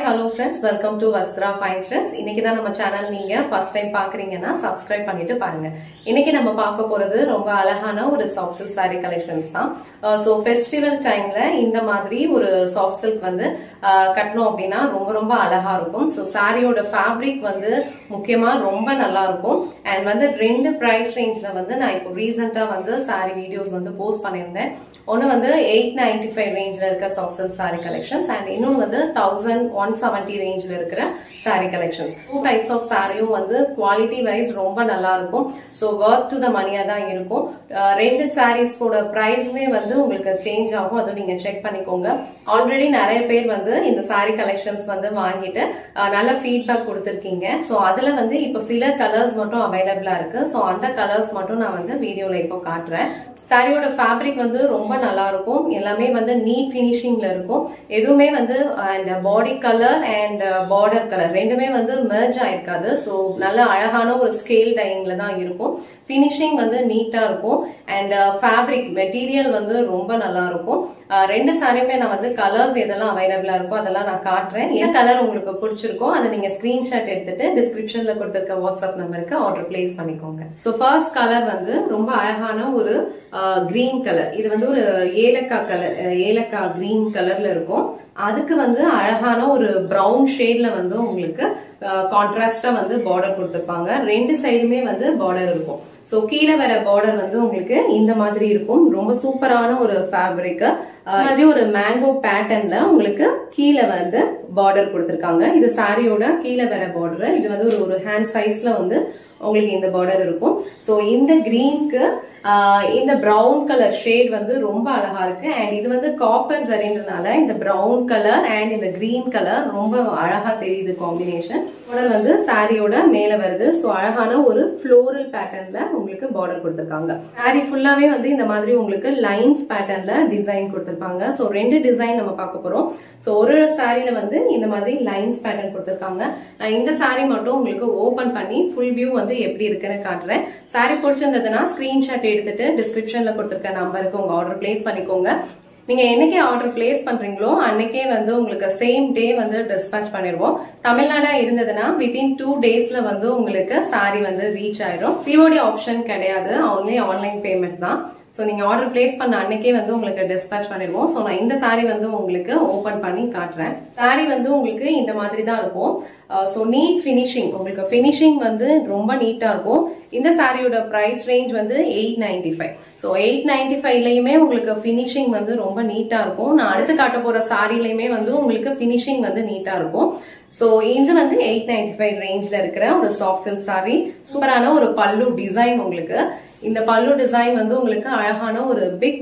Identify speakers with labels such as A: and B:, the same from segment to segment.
A: hello friends welcome to Vastra fine friends இன்னைக்கு தான் நம்ம சேனல் நீங்க ஃபர்ஸ்ட் டைம் பாக்குறீங்கன்னா சப்ஸ்கிரைப் பண்ணிட்டு பாருங்க இன்னைக்கு நம்ம பார்க்க போறது ரொம்ப அழகான ஒரு சாஃப்ட் சில்க் சாரி கலெக்ஷன்ஸ் தான் ஸோ ஃபெஸ்டிவல் டைம்ல இந்த மாதிரி ஒரு சாஃப்ட் சில்க் வந்து அஹ், கட்டணும் அப்படின்னா ரொம்ப ரொம்ப அழகா இருக்கும் ஸோ சாரியோட ஃபேப்ரிக் வந்து முக்கியமா ரொம்ப நல்லா இருக்கும் அண்ட் வந்து ரெண்டு பிரைஸ் ரேஞ்ச்ல வந்து நான் இப்போ ரீசெண்டா வந்து சாரி வீடியோஸ் வந்து போஸ்ட் பண்ணியிருந்தேன் ஒன்னு வந்து எயிட் நைன்டி ஃபைவ் ரேஞ்ச்ல இருக்க soft silk saree collections and இன்னொன்று வந்து தௌசண்ட் ஒன் செவன்டி ரேஞ்ச்ல இருக்கிற saree collections two types of சாரியும் வந்து குவாலிட்டி வைஸ் ரொம்ப நல்லா இருக்கும் ஸோ ஒர்க் டு த மணியா தான் இருக்கும் அஹ் ரெண்டு சாரீஸோட ப்ரைஸுமே வந்து உங்களுக்கு சேஞ்ச் ஆகும் அதுவும் நீங்க செக் பண்ணிக்கோங்க ஆல்ரெடி நிறைய பேர் வந்து இந்த சாரி கலெக்ஷன்ஸ் வந்து வாங்கிட்டு அஹ் நல்ல ஃபீட்பேக் கொடுத்துருக்கீங்க ஸோ அதுல வந்து இப்போ சில கலர்ஸ் மட்டும் அவைலபிளா இருக்கு ஸோ அந்த கலர்ஸ் மட்டும் நான் வந்து வீடியோல இப்போ காட்டுறேன் சாரியோட ஃபேப்ரிக் வந்து ரொம்ப நல்லா இருக்கும் எல்லாமே வந்து நீட் ஃபினிஷிங்ல இருக்கும் எதுவுமே வந்து and body colour and border colour ரெண்டுமே வந்து மெர்ஜ் ஆயிருக்காது ஸோ நல்ல அழகான ஒரு ஸ்கேல் டைங்ல தான் இருக்கும் ஃபினிஷிங் வந்து நீட்டா இருக்கும் அண்ட் ஃபேப்ரிக் மெட்டீரியல் வந்து ரொம்ப நல்லா இருக்கும் அஹ் ரெண்டு சாரியுமே நான் வந்து கலர்ஸ் எதெல்லாம் அவைலபிளா இருக்கோ அதெல்லாம் நான் காட்டுறேன் எந்த கலர் உங்களுக்கு பிடிச்சிருக்கோ அதை நீங்க ஸ்கிரீன்ஷாட் எடுத்துட்டு டிஸ்கிரிப்ஷன்ல கொடுத்திருக்க வாட்ஸ்அப் நம்பருக்கு ஆர்டர் பிளேஸ் பண்ணிக்கோங்க ஸோ ஃபர்ஸ்ட் கலர் வந்து ரொம்ப அழகான ஒரு கிரீன் கலர் இது வந்து ஒரு ஏலக்காய் கலர் ஏலக்காய் கிரீன் கலர்ல இருக்கும் அதுக்கு வந்து அழகான ஒரு பிரவுன் ஷேட்ல வந்து உங்களுக்கு கான்ட்ராஸ்டா வந்து பார்டர் கொடுத்திருப்பாங்க ரெண்டு சைடுமே வந்து பார்டர் இருக்கும் ஸோ கீழே வர பார்டர் வந்து உங்களுக்கு இந்த மாதிரி இருக்கும் ரொம்ப சூப்பரான ஒரு ஃபேப்ரிக் மாதிரி ஒரு மேங்கோ பேட்டர்ன்ல உங்களுக்கு கீழே வந்து பார்டர் கொடுத்திருக்காங்க இது சாரியோட கீழே வர பார்டர் இது வந்து ஒரு ஒரு ஹேண்ட் சைஸ்ல வந்து உங்களுக்கு இந்த பார்டர் இருக்கும் ஸோ இந்த கிரீனுக்கு இந்த பிரவுன் கலர் ஷேட் வந்து ரொம்ப அழகா இருக்கு அண்ட் இது வந்து காப்பர் சரின்றனால இந்த பிரவுன் கலர் அண்ட் இந்த கிரீன் கலர் ரொம்ப அழகா தெரியுது காம்பினேஷன் மாடல் வந்து சாரியோட மேல வருது ஸோ அழகான ஒரு ஃப்ளோரல் பேட்டர்ன்ல உங்களுக்கு பார்டர் கொடுத்திருக்காங்க சாரி ஃபுல்லாவே வந்து இந்த மாதிரி உங்களுக்கு லைன்ஸ் பேட்டர்ன்ல டிசைன் கொடுத்திருப்பாங்க ஸோ ரெண்டு டிசைன் நம்ம பார்க்க போறோம் ஸோ ஒரு சாரியில வந்து இந்த மாதிரி லைன்ஸ் பேட்டர்ன் கொடுத்திருக்காங்க நான் இந்த சாரி மட்டும் உங்களுக்கு ஓபன் பண்ணி ஃபுல் வியூ வந்து எப்படி இருக்குன்னு காட்டுறேன் சாரி பிடிச்சிருந்ததுன்னா ஸ்கிரீன்ஷாட் எடுத்துட்டு டிஸ்கிரிப்ஷன்ல கொடுத்திருக்க நம்பருக்கு உங்க ஆர்டர் பிளேஸ் பண்ணிக்கோங்க நீங்க என்னைக்கு ஆர்டர் பிளேஸ் பண்றீங்களோ அன்னைக்கே வந்து உங்களுக்கு சேம் டே வந்து டிஸ்பேச் பண்ணிடுவோம் தமிழ்நாடா இருந்ததுன்னா வித்தின் டூ டேஸ்ல வந்து உங்களுக்கு சாரி வந்து ரீச் ஆயிடும் சிஓடி ஆப்ஷன் கிடையாது ஒன்லி ஆன்லைன் பேமெண்ட் தான் ஸோ நீங்க ஆர்டர் பிளேஸ் பண்ண அன்னைக்கே வந்து உங்களுக்கு டிஸ்பேச் பண்ணிடுவோம் ஸோ நான் இந்த சாரி வந்து உங்களுக்கு ஓபன் பண்ணி காட்டுறேன் சாரி வந்து உங்களுக்கு இந்த மாதிரி தான் இருக்கும் ஸோ நீட் ஃபினிஷிங் உங்களுக்கு ஃபினிஷிங் வந்து ரொம்ப நீட்டா இருக்கும் இந்த சாரியோட பிரைஸ் ரேஞ்ச் வந்து eight ninety five so eight ninety ஃபைவ்லயுமே உங்களுக்கு ஃபினிஷிங் வந்து ரொம்ப நீட்டா இருக்கும் நான் அடுத்து காட்ட போற சாரிலையுமே வந்து உங்களுக்கு ஃபினிஷிங் வந்து நீட்டா இருக்கும் ஸோ இது வந்து எயிட் நைன்டி ஃபைவ் ரேஞ்ச்ல இருக்கிற ஒரு சாஃப்ட் சில்க் சாரி சூப்பரான ஒரு பல்லு டிசைன் உங்களுக்கு இந்த பல்லு டிசைன் வந்து உங்களுக்கு அழகான ஒரு பிக்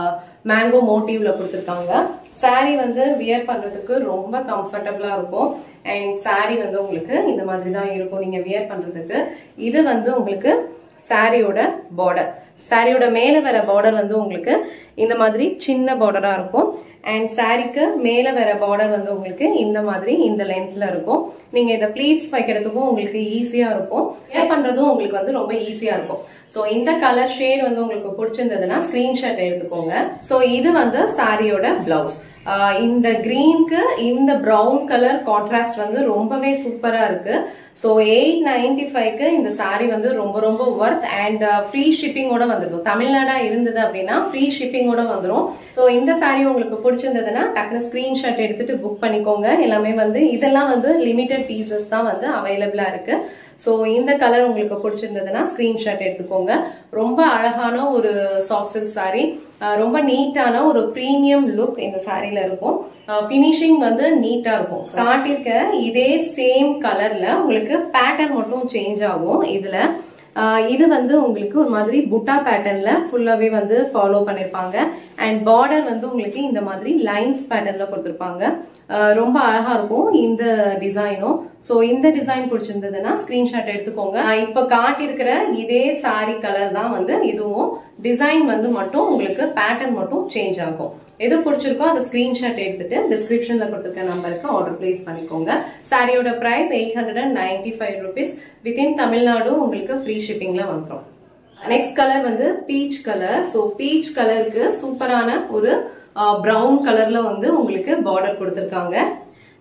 A: மேங்கோ மோட்டிவ்ல கொடுத்துருக்காங்க சாரி வந்து வியர் பண்றதுக்கு ரொம்ப கம்ஃபர்டபுளா இருக்கும் அண்ட் சாரி வந்து உங்களுக்கு இந்த மாதிரி தான் இருக்கும் நீங்க வியர் பண்றதுக்கு இது வந்து உங்களுக்கு சாரியோட பார்டர் சாரியோட மேல வர பார்டர் வந்து உங்களுக்கு இந்த மாதிரி சின்ன பார்டரா இருக்கும் அண்ட் சாரிக்கு மேல வர பார்டர் வந்து உங்களுக்கு இந்த மாதிரி இந்த லென்த்ல இருக்கும் நீங்க இதை ப்ளீட்ஸ் வைக்கிறதுக்கும் உங்களுக்கு ஈஸியா இருக்கும் ஏர் பண்றதும் உங்களுக்கு வந்து ரொம்ப ஈஸியா இருக்கும் சோ இந்த கலர் ஷேட் வந்து உங்களுக்கு பிடிச்சிருந்ததுன்னா ஸ்கிரீன்ஷாட் எடுத்துக்கோங்க சோ இது வந்து சாரியோட பிளவுஸ் இந்த கிரீனுக்கு இந்த பிரவுன் கலர் கான்ட்ராஸ்ட் வந்து ரொம்பவே சூப்பரா இருக்கு ஸோ எயிட் நைன்டி ஃபைவ்க்கு இந்த சாரி வந்து ரொம்ப ரொம்ப ஒர்த் அண்ட் ஃப்ரீ ஷிப்பிங்கோட வந்துடும் தமிழ்நாடா இருந்தது அப்படின்னா ஃப்ரீ ஷிப்பிங்கோட வந்துடும் ஸோ இந்த சாரி உங்களுக்கு பிடிச்சிருந்ததுன்னா டக்குனு ஸ்கிரீன்ஷாட் எடுத்துட்டு புக் பண்ணிக்கோங்க எல்லாமே வந்து இதெல்லாம் வந்து லிமிடெட் பீசஸ் தான் வந்து அவைலபிளா இருக்கு ஸோ இந்த கலர் உங்களுக்கு பிடிச்சிருந்ததுன்னா ஸ்கிரீன்ஷாட் எடுத்துக்கோங்க ரொம்ப அழகான ஒரு சாஃப்ட் சில்க் சாரி ரொம்ப நீட்டான ஒரு ப்ரீமியம் லுக் இந்த சாரியில இருக்கும் ஃபினிஷிங் வந்து நீட்டா இருக்கும் காட்டிருக்க இதே சேம் கலர்ல உங்களுக்கு பேட்டர்ன் மட்டும் சேஞ்ச் ஆகும் இதுல இது வந்து உங்களுக்கு ஒரு மாதிரி புட்டா பேட்டர்ன்ல ஃபுல்லாவே வந்து ஃபாலோ பண்ணிருப்பாங்க அண்ட் பார்டர் வந்து உங்களுக்கு இந்த மாதிரி லைன்ஸ் பேட்டர்ன்ல கொடுத்துருப்பாங்க ரொம்ப அழகா இருக்கும் இந்த டிசைனும் ஸோ இந்த டிசைன் பிடிச்சிருந்ததுன்னா ஸ்கிரீன்ஷாட் எடுத்துக்கோங்க இப்ப காட்டியிருக்கிற இதே சாரி கலர் தான் வந்து இதுவும் டிசைன் வந்து மட்டும் உங்களுக்கு பேட்டர்ன் மட்டும் சேஞ்ச் ஆகும் எது பிடிச்சிருக்கோ அந்த ஸ்கிரீன்ஷாட் எடுத்துட்டு டிஸ்கிரிப்ஷன்ல கொடுத்துருக்க நம்பருக்கு ஆர்டர் பிளேஸ் பண்ணிக்கோங்க சாரியோட price eight hundred and ninety five rupees within Tamil Nadu உங்களுக்கு ஃப்ரீ ஷிப்பிங்ல வந்துடும் நெக்ஸ்ட் கலர் வந்து பீச் கலர் ஸோ பீச் கலருக்கு சூப்பரான ஒரு ப்ரௌன் கலர்ல வந்து உங்களுக்கு பார்டர் கொடுத்துருக்காங்க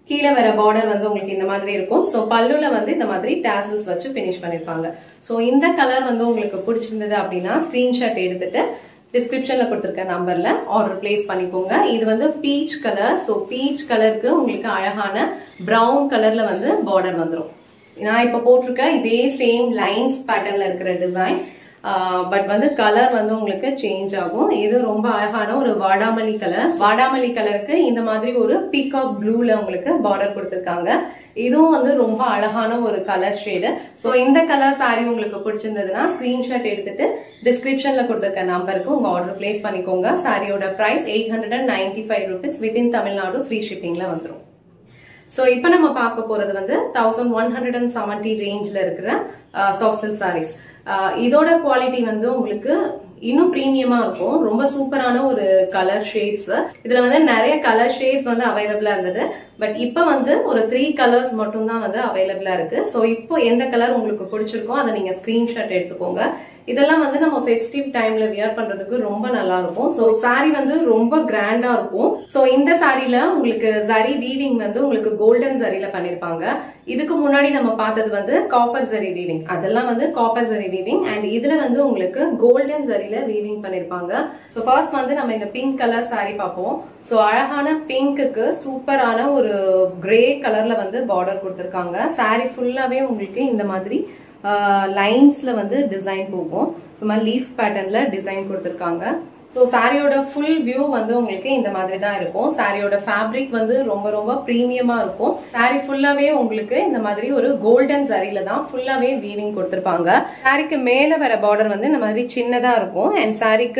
A: கீழே வர பார்டர் வந்து உங்களுக்கு இந்த மாதிரி இருக்கும் ஸோ பல்லுல வந்து இந்த மாதிரி டேசல்ஸ் வச்சு ஃபினிஷ் பண்ணிருப்பாங்க ஸோ இந்த கலர் வந்து உங்களுக்கு பிடிச்சிருந்தது அப்படின்னா ஸ்கிரீன்ஷாட் எடுத்துட்டு டிஸ்கிரிப்ஷன்ல கொடுத்துருக்க நம்பர்ல ஆர்டர் பிளேஸ் பண்ணிக்கோங்க இது வந்து பீச் கலர் ஸோ பீச் கலருக்கு உங்களுக்கு அழகான பிரவுன் கலர்ல வந்து பார்டர் வந்துடும் நான் இப்ப போட்டிருக்க இதே சேம் லைன்ஸ் பேட்டர்ன்ல இருக்கிற டிசைன் பட் வந்து கலர் வந்து உங்களுக்கு சேஞ்ச் ஆகும் இது ரொம்ப அழகான ஒரு வாடாமல்லி கலர் வாடாமல்லி கலருக்கு இந்த மாதிரி ஒரு பீகாக் ப்ளூல உங்களுக்கு பார்டர் கொடுத்திருக்காங்க இதுவும் வந்து ரொம்ப அழகான ஒரு கலர் ஷேடு ஸோ இந்த கலர் சாரி உங்களுக்கு பிடிச்சிருந்ததுன்னா ஸ்கிரீன்ஷாட் எடுத்துட்டு டிஸ்கிரிப்ஷன்ல கொடுத்துருக்க நம்பருக்கு உங்க ஆர்டர் பிளேஸ் பண்ணிக்கோங்க சாரியோட price eight hundred and ninety five rupees within Tamil Nadu free ஷிப்பிங்ல வந்துடும் ஸோ இப்போ நம்ம பார்க்க போறது வந்து thousand one hundred and seventy ரேஞ்சில் இருக்கிற சாஃப்ட் சில்க் சாரீஸ் இதோட குவாலிட்டி வந்து உங்களுக்கு இன்னும் பிரீமியமா இருக்கும் ரொம்ப சூப்பரான ஒரு கலர் ஷேட்ஸ் இதுல வந்து நிறைய கலர் ஷேட்ஸ் வந்து அவைலபிளா இருந்தது பட் இப்போ வந்து ஒரு த்ரீ கலர்ஸ் மட்டும் தான் வந்து அவைலபிளா இருக்கு ஸோ இப்போ எந்த கலர் உங்களுக்கு பிடிச்சிருக்கோ அதை நீங்க ஸ்கிரீன்ஷாட் எடுத்துக்கோங்க இதெல்லாம் வந்து நம்ம ஃபெஸ்டிவ் டைம்ல வியர் பண்றதுக்கு ரொம்ப நல்லா இருக்கும் ஸோ சாரி வந்து ரொம்ப கிராண்டா இருக்கும் ஸோ இந்த சாரில உங்களுக்கு சரி வீவிங் வந்து உங்களுக்கு கோல்டன் சரியில பண்ணிருப்பாங்க இதுக்கு முன்னாடி நம்ம பார்த்தது வந்து காப்பர் ஜரி வீவிங் அதெல்லாம் வந்து காப்பர் ஜரி வீவிங் அண்ட் இதுல வந்து உங்களுக்கு கோல்டன் ஜரியில வீவிங் பண்ணிருப்பாங்க ஸோ ஃபர்ஸ்ட் வந்து நம்ம இந்த பிங்க் கலர் சாரி பார்ப்போம் ஸோ அழகான பிங்க்குக்கு சூப்பரான ஒரு கிரே கலர்ல வந்து பார்டர் கொடுத்துருக்காங்க சாரி ஃபுல்லாவே உங்களுக்கு இந்த மாதிரி லைன்ஸ்ல வந்து டிசைன் போகும் சும்மா லீஃப் பேட்டர்ன்ல டிசைன் கொடுத்துருக்காங்க ஸோ சாரியோட ஃபுல் வியூ வந்து உங்களுக்கு இந்த மாதிரி தான் இருக்கும் சாரியோட ஃபேப்ரிக் வந்து ரொம்ப ரொம்ப ப்ரீமியமா இருக்கும் சாரி ஃபுல்லாவே உங்களுக்கு இந்த மாதிரி ஒரு கோல்டன் சாரியில தான் ஃபுல்லாவே வீவிங் கொடுத்துருப்பாங்க சாரிக்கு மேல வர பார்டர் வந்து இந்த மாதிரி சின்னதா இருக்கும் அண்ட் சாரிக்கு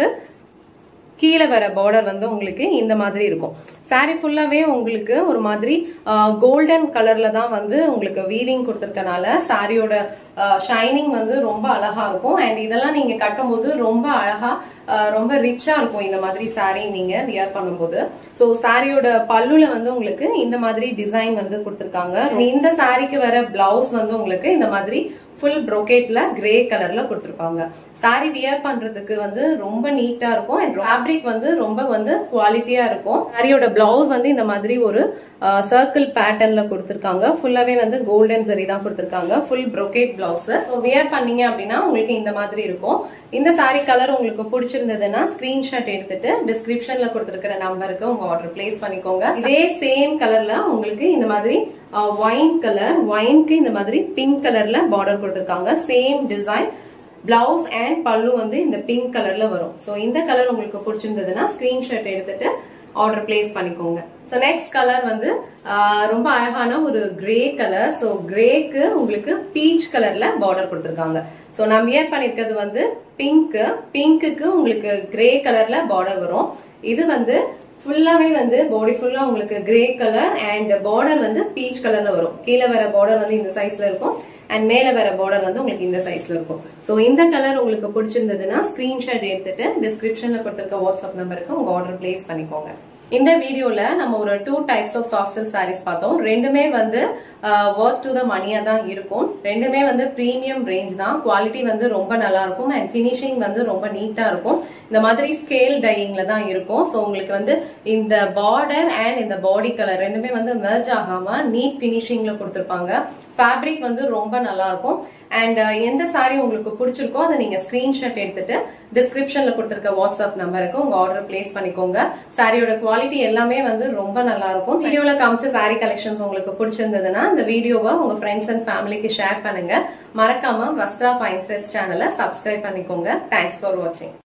A: கீழே வர பார்டர் வந்து உங்களுக்கு இந்த மாதிரி இருக்கும் சாரி ஃபுல்லாவே உங்களுக்கு ஒரு மாதிரி கோல்டன் கலர்ல தான் வந்து உங்களுக்கு வீவிங் கொடுத்துருக்கனால சாரியோட ஷைனிங் வந்து ரொம்ப அழகா இருக்கும் அண்ட் இதெல்லாம் நீங்க கட்டும்போது ரொம்ப அழகா ரொம்ப ரிச்சா இருக்கும் இந்த மாதிரி சாரி நீங்க வியர் பண்ணும்போது ஸோ சாரியோட பல்லுல வந்து உங்களுக்கு இந்த மாதிரி டிசைன் வந்து கொடுத்துருக்காங்க இந்த சாரிக்கு வர பிளவுஸ் வந்து உங்களுக்கு இந்த மாதிரி ஃபுல் ப்ரொகேட்ல கிரே கலர்ல கொடுத்துருப்பாங்க சாரி வியர் பண்றதுக்கு வந்து ரொம்ப நீட்டா இருக்கும் அண்ட் ஃபேப்ரிக் வந்து ரொம்ப வந்து குவாலிட்டியா இருக்கும் சாரியோட பிளவுஸ் வந்து இந்த மாதிரி ஒரு சர்க்கிள் பேட்டர்ன்ல கொடுத்துருக்காங்க ஃபுல்லாவே வந்து கோல்டன் சரி தான் கொடுத்துருக்காங்க ஃபுல் ப்ரொகேட் பிளவுஸ் வியர் பண்ணீங்க அப்படின்னா உங்களுக்கு இந்த மாதிரி இருக்கும் இந்த சாரி கலர் உங்களுக்கு பிடிச்சிருந்ததுன்னா ஸ்கிரீன்ஷாட் எடுத்துட்டு டிஸ்கிரிப்ஷன்ல கொடுத்துருக்கிற நம்பருக்கு உங்க ஆர்டர் பிளேஸ் பண்ணிக்கோங்க இதே சேம் கலர்ல உங்களுக்கு இந்த மாதிரி ஒயின் கலர் ஒயின்க்கு இந்த மாதிரி பிங்க் கலர்ல பார்டர் கொடுத்துருக்காங்க சேம் டிசைன் பிளவுஸ் அண்ட் பல்லு வந்து இந்த பிங்க் கலர்ல வரும் ஸோ இந்த கலர் உங்களுக்கு பிடிச்சிருந்ததுன்னா ஸ்கிரீன்ஷாட் எடுத்துட்டு ஆர்டர் பிளேஸ் பண்ணிக்கோங்க ஸோ நெக்ஸ்ட் கலர் வந்து ரொம்ப அழகான ஒரு கிரே கலர் ஸோ கிரேக்கு உங்களுக்கு பீச் கலர்ல பார்டர் கொடுத்துருக்காங்க ஸோ நான் வியர் பண்ணிருக்கிறது வந்து பிங்க் பிங்க்குக்கு உங்களுக்கு கிரே கலர்ல பார்டர் வரும் இது வந்து ஃபுல்லாவே வந்து பாடி ஃபுல்லா உங்களுக்கு கிரே கலர் அண்ட் பார்டர் வந்து பீச் கலர்ல வரும் கீழே வர பார்டர் வந்து இந்த சைஸ்ல இருக்கும் அண்ட் மேல வர பார்டர் வந்து உங்களுக்கு இந்த சைஸ்ல இருக்கும் ஸோ இந்த கலர் உங்களுக்கு பிடிச்சிருந்ததுன்னா ஸ்கிரீன்ஷாட் எடுத்துட்டு டிஸ்கிரிப்ஷன்ல கொடுத்துருக்க வாட்ஸ்அப் நம்பருக்கு உங்க ஆர்டர் பிளேஸ் பண்ணிக்கோங்க இந்த வீடியோல நம்ம ஒரு two types of soft silk sarees பார்த்தோம் ரெண்டுமே வந்து ஒர்க் டு த மணியா தான் இருக்கும் ரெண்டுமே வந்து ப்ரீமியம் ரேஞ்ச் தான் குவாலிட்டி வந்து ரொம்ப நல்லா இருக்கும் அண்ட் ஃபினிஷிங் வந்து ரொம்ப நீட்டா இருக்கும் இந்த மாதிரி ஸ்கேல் டையிங்ல தான் இருக்கும் ஸோ உங்களுக்கு வந்து இந்த பார்டர் அண்ட் இந்த பாடி கலர் ரெண்டுமே வந்து மெர்ஜ் ஆகாம நீட் ஃபினிஷிங்ல கொடுத்துருப்பாங்க ஃபேப்ரிக் வந்து ரொம்ப நல்லா இருக்கும் அண்ட் எந்த சாரி உங்களுக்கு பிடிச்சிருக்கோ அதை நீங்க ஸ்கிரீன்ஷாட் எடுத்துட்டு டிஸ்கிரிப்ஷன்ல கொடுத்துருக்க வாட்ஸ்அப் நம்பருக்கு உங்க ஆர்டர் பிளேஸ் பண்ணிக்கோங்க சாரியோட குவாலிட்டி எல்லாமே வந்து ரொம்ப நல்லா இருக்கும் வீடியோல காமிச்ச சாரி கலெக்ஷன்ஸ் உங்களுக்கு பிடிச்சிருந்ததுன்னா இந்த வீடியோவை உங்க ஃப்ரெண்ட்ஸ் அண்ட் ஃபேமிலிக்கு ஷேர் பண்ணுங்க மறக்காம வஸ்த்ரா ஃபைன் த்ரெட்ஸ் சேனலை சப்ஸ்கிரைப் பண்ணிக்கோங்க தேங்க்ஸ் ஃபார் வாட்சிங்